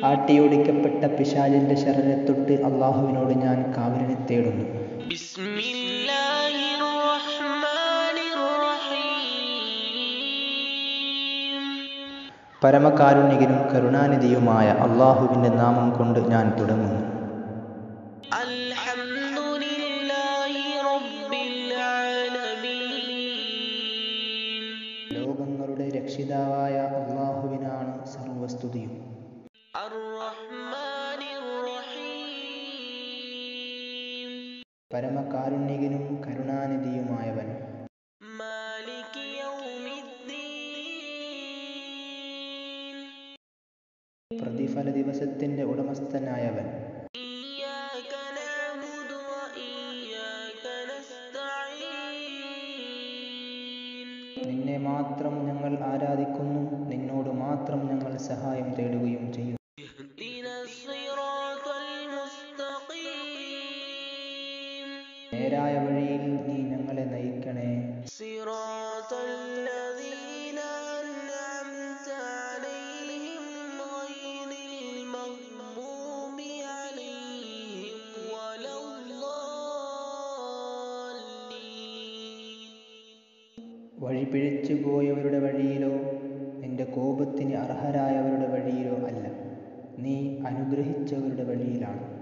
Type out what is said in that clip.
ആട്ടിയോടിക്കപ്പെട്ട പിശാചിൻ്റെ ശരണെ തൊട്ട് അള്ളാഹുവിനോട് ഞാൻ കാവലിനെ തേടുന്നു بسم الله الرحمن الرحيم പരമകാരുണികനും കരുണാനിധിയുമായ അള്ളാഹുവിൻ്റെ നാമം കൊണ്ട് ഞാൻ തുടങ്ങുന്നു الحمد لله رب العالمين ലോകങ്ങളുടെ രക്ഷിതാവായ അള്ളാഹുവിനാണ് സർവസ്തുതിയും الرحمن الرحيم പരമകാരുണികനും കരുണാനിധിയുമായവൻ مالك يوم الدين പ്രതിഫല ദിവസത്തിൻ്റെ ഉടമസ്ഥനായവൻ إياك نعبد وإياك نستعين നിന്നെ മാത്രം ഞങ്ങൾ ആരാധിക്കുന്നു നിന്നോട് മാത്രം ഞങ്ങൾ സഹായം തേടുകയും ചെയ്യുന്നു اهدنا الصراط المستقيم നേരായ വഴിയിൽ നീ ഞങ്ങളെ നയിക്കണേ صراط الذين أنعمت عليهم غير المغضوب عليهم ولا الضالين വഴി പിഴച്ചു പോയവരുടെ വഴിയിലോ നിന്റെ കോപത്തിന് അർഹരായവരുടെ വഴിയിലോ അല്ല നീ അനുഗ്രഹിച്ചവരുടെ വഴിയിലാണ്